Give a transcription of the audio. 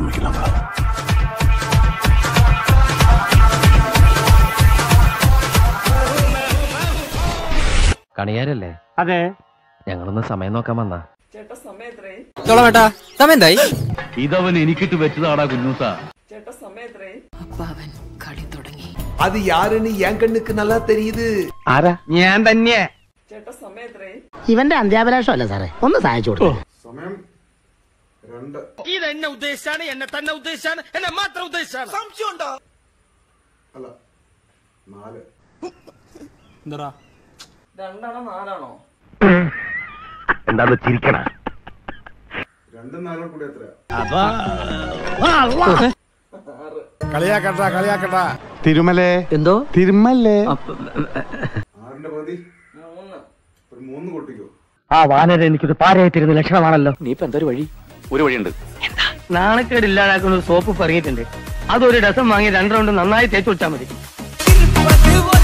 ശ്രമിക്കണം കണിയാരല്ലേ അതെ ഞങ്ങളൊന്ന് സമയം നോക്കാൻ വന്നാ ചോളമേട്ടാ സമയം എന്തായി ഇതവൻ എനിക്കിട്ട് വെച്ചതാടാ കുഞ്ഞൂസ അപ്പാവൻ കളി തുടങ്ങി அது யாருன்னு என் கண்ணுக்கு நல்லா தெரியுது ആരാ ഞാൻ തന്നെ ഇവന്റെ അന്ത്യാഭിലാഷം അല്ല സാറേ ഒന്ന് സഹായിച്ചു കൊടുക്കും ഇത് എന്നെ ഉദ്ദേശിച്ചാണ് എന്നെ തന്നെ ഉദ്ദേശിച്ചാണ് എന്നെ മാത്രം ഉദ്ദേശിച്ചാണ് എന്താന്ന് ചിരിക്കണ കളിയാക്കട്ടാ കളിയാക്കട്ടാ തിരുമലേ എന്തോ തിരുമലേ ആ വാനര എനിക്കൊരു പാരയായിട്ടിരുന്ന ലക്ഷണമാണല്ലോ നീ ഇപ്പൊ എന്തൊരു വഴി ഒരു വഴിയുണ്ട് നാണക്കേട് ഇല്ലാതാക്കുന്ന ഒരു സോപ്പ് പറഞ്ഞിട്ടുണ്ട് അതൊരു ഡസം വാങ്ങി രണ്ട് റൗണ്ട് നന്നായി തേച്ച് കൊടുത്താൽ മതി ഒരു